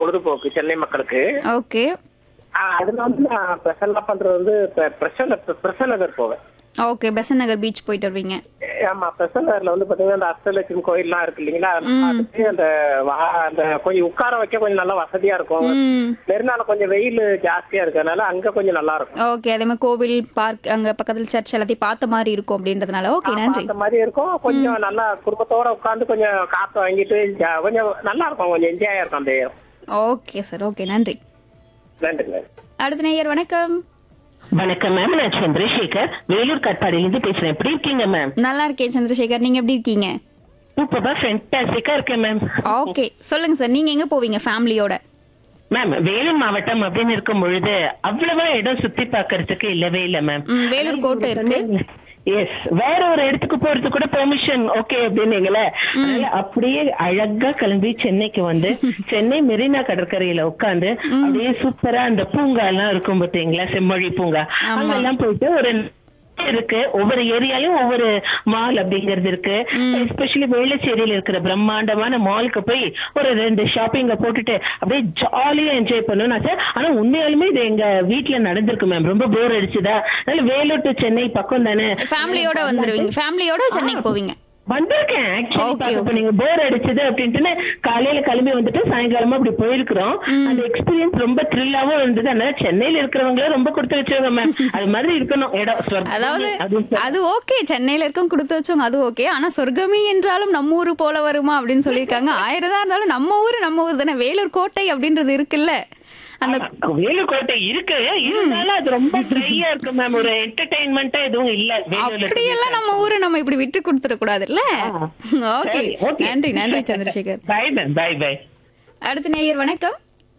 பொழுதுபோக்கு சென்னை மக்களுக்கு ஓகே ஆ, அதுல வந்து நான் ஸ்பெஷலா பண்றது வந்து பிரசன்ன பிரசன்னகர் போவேன் ஓகே பெசன் நகர் பீச் போயிட்டு வருவீங்க ஆமா பிரசன்னகர்ல வந்து பாத்தீங்கன்னா அந்த அஷ்டலட்சுமி கோயில்லாம் இருக்கு இல்லைங்களா அதெல்லாம் பார்த்துட்டு அந்த வா- அந்த கொஞ்சம் உட்கார வைக்க கொஞ்சம் நல்லா வசதியா இருக்கும் ம் மெரினால கொஞ்சம் வெயில் ஜாஸ்தியா இருக்கறனால அங்க கொஞ்சம் நல்லா இருக்கும் ஓகே அதே மாதிரி கோவில் பார்க் அங்க பக்கத்துல சர்ச் எல்லாத்தையும் பார்த்த மாதிரி இருக்கும் அப்படின்றதுனால ஓகே நன்றி அந்த மாதிரி இருக்கும் கொஞ்சம் நல்லா குடும்பத்தோட உட்கார்ந்து கொஞ்சம் காத்து வாங்கிட்டு ஜா- கொஞ்சம் நல்லா இருக்கும் கொஞ்சம் என்ஜாயா இருக்கும் அந்த ஓகே சார் ஓகே நன்றி நன்றி அடுத்த நேயர் வணக்கம் வணக்கம் மேம் நான் சந்திரசேகர் வேலூர் கட்பாடியிலிருந்து பேசுறேன் எப்படி இருக்கீங்க மேம் நல்லா இருக்கேன் சந்திரசேகர் நீங்க எப்படி இருக்கீங்க சூப்பரா ஃபென்டாஸ்டிக்கா இருக்கேன் மேம் ஓகே சொல்லுங்க சார் நீங்க எங்க போவீங்க ஃபேமிலியோட மேம் வேலூர் மாவட்டம் அப்படின்னு இருக்கும் பொழுது அவ்வளவா இடம் சுத்தி பார்க்கறதுக்கு இல்லவே இல்ல மேம் ம், வேலூர் கோட்டை இருக்கு எஸ் வேற ஒரு இடத்துக்கு போறதுக்கு கூட பெர்மிஷன் ஓகே அப்படின்னீங்களே அதனால அப்படியே அழகா கிளம்பி சென்னைக்கு வந்து சென்னை மெரினா கடற்கரையில உட்காந்து அப்படியே சூப்பரா அந்த பூங்கா எல்லாம் இருக்கும் பாத்தீங்களா செம்மொழி பூங்கா ஆமா. அங்கெல்லாம் போயிட்டு ஒரு இருக்கு ஒவ்வொரு ஏரியாலயும் ஒவ்வொரு மால் அப்படிங்கிறது இருக்கு எஸ்பெஷலி வேளச்சேரியில இருக்கிற பிரம்மாண்டமான மாலுக்கு போய் ஒரு ரெண்டு ஷாப்பிங்க போட்டுட்டு அப்படியே ஜாலியா என்ஜாய் பண்ணணும் சார் ஆனா உண்மையாலுமே இது எங்க வீட்ல நடந்திருக்கு மேம் ரொம்ப போர் அடிச்சுதா அதனால வேலூர் டு சென்னை பக்கம் தானே ஃபேமிலியோட வந்துருவீங்க ஃபேமிலியோட சென்னைக்கு போவீங்க வந்திருக்கேன் Okay, ஆக்சுவலி okay. நீங்க போர் அடிச்சது அப்படின்ட்டு காலையில கிளம்பி வந்துட்டு சாயங்காலமா அப்படி போயிருக்கிறோம் அந்த எக்ஸ்பீரியன்ஸ் ரொம்ப த்ரில்லாவும் இருந்தது அதனால சென்னையில இருக்கிறவங்களே ரொம்ப கொடுத்து வச்சவங்க மேம் அது மாதிரி இருக்கணும் இடம் சொர்க்கம். அதாவது அதுவும் சரி. அது ஓகே சென்னையில இருக்கும் கொடுத்து வச்சவங்க அது ஓகே ஆனா சொர்க்கமே என்றாலும் நம்ம ஊரு போல வருமா அப்படின்னு சொல்லியிருக்காங்க ஆயிரம் தான் இருந்தாலும் நம்ம ஊரு நம்ம ஊர் தானே வேலூர் கோட்டை அப்படின்றது இருக்குல்ல அந்த வேலூர் கோட்டை இருக்கு இருந்தாலும் அது ரொம்ப ட்ரையா இருக்கு மேம் ஒரு என்டர்டைன்மெண்டா எதுவும் இல்ல வேலூர்ல அப்படியெல்லாம் நம்ம ஊரை நம்ம இப்படி விட்டு கொடுத்துட கூடாதுல்ல ஓகே சரி, okay. நன்றி நன்றி Chandrasekar bye ma'am bye bye அடுத்த நேயர் வணக்கம்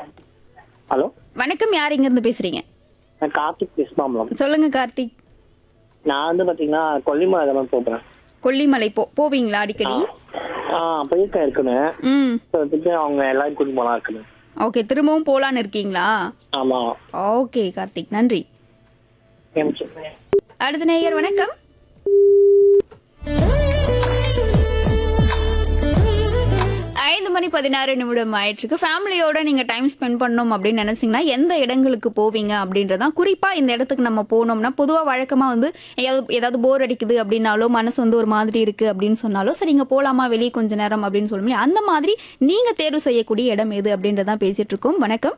ஹலோ வணக்கம் யார் இங்க இருந்து பேசுறீங்க நான் கார்த்திக் பேசுமாமலம் சொல்லுங்க கார்த்திக் நான் வந்து பாத்தீங்கன்னா கொல்லிமலை தான் போறேன் கொல்லிமலை போ போவீங்களா அடிக்கடி ஆ போயிருக்கேன் இருக்குன்னு ம் வந்துட்டு அவங்க எல்லாரும் கூட்டிட்டு போனா இருக்குன்னு ஓகே திரும்பவும் போலான்னு இருக்கீங்களா ஆமா ஓகே கார்த்திக் நன்றி அடுத்த நேயர் வணக்கம் ஐந்து மணி பதினாறு நிமிடம் ஆயிடுச்சுக்கு ஃபேமிலியோட நீங்க டைம் ஸ்பெண்ட் பண்ணணும் அப்படின்னு நினைச்சீங்கன்னா எந்த இடங்களுக்கு போவீங்க அப்படின்றதான் குறிப்பா இந்த இடத்துக்கு நம்ம போனோம்னா பொதுவா வழக்கமா வந்து ஏதாவது ஏதாவது போர் அடிக்குது அப்படின்னாலோ மனசு வந்து ஒரு மாதிரி இருக்கு அப்படின்னு சொன்னாலோ சரி இங்க போலாமா வெளியே கொஞ்ச நேரம் அப்படின்னு சொல்லுவோம் அந்த மாதிரி நீங்க தேர்வு செய்யக்கூடிய இடம் எது அப்படின்றதான் பேசிட்டு இருக்கோம் வணக்கம்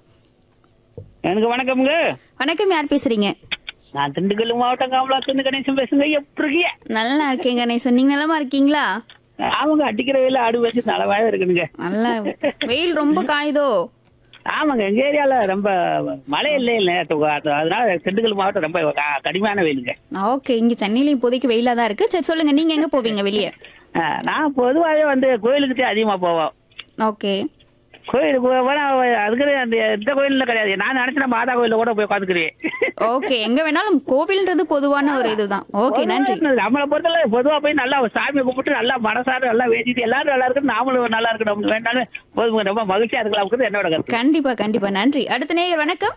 எனக்கு வணக்கம்ங்க வணக்கம் யார் பேசுறீங்க நான் திண்டுக்கல் மாவட்டம் காமலாத்து கணேசன் பேசுங்க எப்படி இருக்கீங்க நல்லா இருக்கேன் கணேசன் நீங்க நலமா இருக்கீங்களா ஆமாங்க அடிக்கிற வெயில ஆடு வச்சு நலவாக இருக்குதுங்க நல்லா வெயில் ரொம்ப காயுதோ ஆமாங்க எங்க ஏரியால ரொம்ப மழை இல்லை இல்லை அதனால திண்டுக்கல் மாவட்டம் ரொம்ப க- கடுமையான வெயிலுங்க ஓகே இங்க சென்னையில இப்போதைக்கு வெயிலா தான் இருக்கு சரி சொல்லுங்க நீங்க எங்க போவீங்க வெளியே ஆ, நான் பொதுவாகவே வந்து கோயிலுக்கு அதிகமா போவோம் ஓகே கோயிலுக்கு போனா அதுக்கு அந்த இந்த கோயில்ல கிடையாது நான் நினைச்சேன் மாதா கோயில்ல கூட போய் உட்காந்துக்கிறேன் ஓகே எங்க வேணாலும் கோவில்ன்றது பொதுவான ஒரு இதுதான் ஓகே நன்றி நம்மளை பொறுத்தவரை பொதுவா போய் நல்லா சாமியை கும்பிட்டு நல்லா மனசார நல்லா வேண்டிட்டு எல்லாரும் நல்லா இருக்கு நாமளும் நல்லா இருக்கணும் வேண்டாலும் போதுங்க ரொம்ப மகிழ்ச்சியா இருக்கலாம் என்னோட கருத்து கண்டிப்பா கண்டிப்பா நன்றி அடுத்த நேயர் வணக்கம்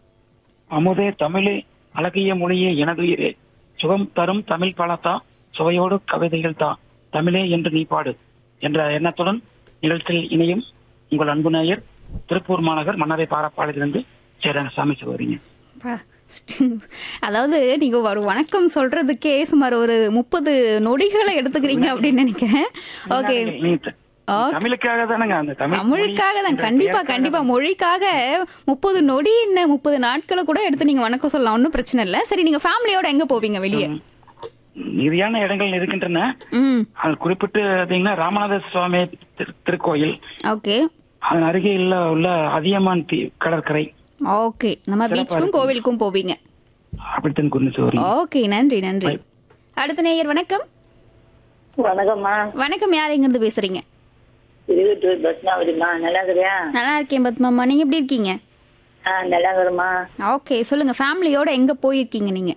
அமுதே தமிழே அழகிய மொழியே எனதுயிரே சுகம் தரும் தமிழ் பழத்தா சுவையோடு கவிதைகள் தான் தமிழே என்று நீ பாடு என்ற எண்ணத்துடன் நிகழ்ச்சியில் இணையும் உங்கள் அன்பு நேயர் திருப்பூர் மாநகர் மன்னரை பாரப்பாளையிலிருந்து சேரங்கசாமி சகோதரிங்க பா. அதாவது நீங்க ஒரு வணக்கம் சொல்றதுக்கே சுமார் ஒரு முப்பது நொடிகளை எடுத்துக்கிறீங்க அப்படின்னு நினைக்கிறேன் ஓகே நீங்க த- Okay. தமிழுக்காக தானங்க அந்த தமிழ் தமிழுக்காக மொழி தான் என்ற கண்டிப்பா பெயருக்காக கண்டிப்பா தான். மொழிக்காக முப்பது நொடி என்ன முப்பது நாட்களை கூட எடுத்து நீங்க வணக்கம் சொல்லலாம் ஒன்றும் பிரச்சனை இல்லை சரி நீங்க ஃபேமிலியோட எங்க போவீங்க வெளியே மிகுதியான இடங்கள் இருக்கின்றன ம் அது குறிப்பிட்டு பார்த்தீங்கன்னா ராமநாத சுவாமி திரு- திருக்கோயில் ஓகே அதன் அருகே உள்ள உள்ள அதியமான் தீ கடற்கரை ஓகே நம்ம சிறப்பா பீச்சுக்கும் இருக்கு. கோவிலுக்கும் போவீங்க அப்படித்தான் குறிஞ்சு சோரி ஓகே நன்றி நன்றி அடுத்த நேயர் வணக்கம் வணக்கம்மா வணக்கம் யார் எங்க இருந்து பேசுறீங்க திருவட்டூர் பத்மாவதிம்மா நல்லா இருக்கிறியா நல்லா இருக்கேன் பத்மாமா நீங்க எப்படி இருக்கீங்க ஆ நல்லா இருக்கிறம்மா ஓகே சொல்லுங்க ஃபேமிலியோட எங்க போயிருக்கீங்க நீங்க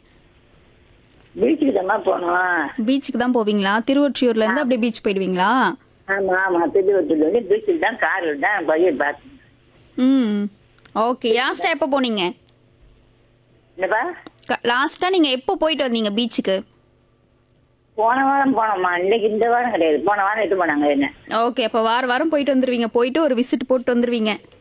பீச்சுக்கு தாம்மா போனோம் பீச்சுக்கு தான் போவீங்களா திருவொற்றியூர்ல இருந்து அப்படியே பீச் போயிடுவீங்களா ஆமா ஆமா திருவட்டூர்ல வந்து பீச்சுக்கு தான் காரில் தான் பையன் பார்த்தேன் ம் ஓகே லாஸ்டா எப்போ போனீங்க என்னப்பா லாஸ்டா நீங்க எப்போ போயிட்டு வந்தீங்க பீச்சுக்கு போன வாரம் போனோம்மா இன்னைக்கு இந்த வாரம் கிடையாது போன வாரம் எட்டு போனாங்க என்ன ஓகே அப்போ வார வாரம் போயிட்டு வந்துருவீங்க போயிட்டு ஒரு விசிட் போட்டு வந்துருவீங்க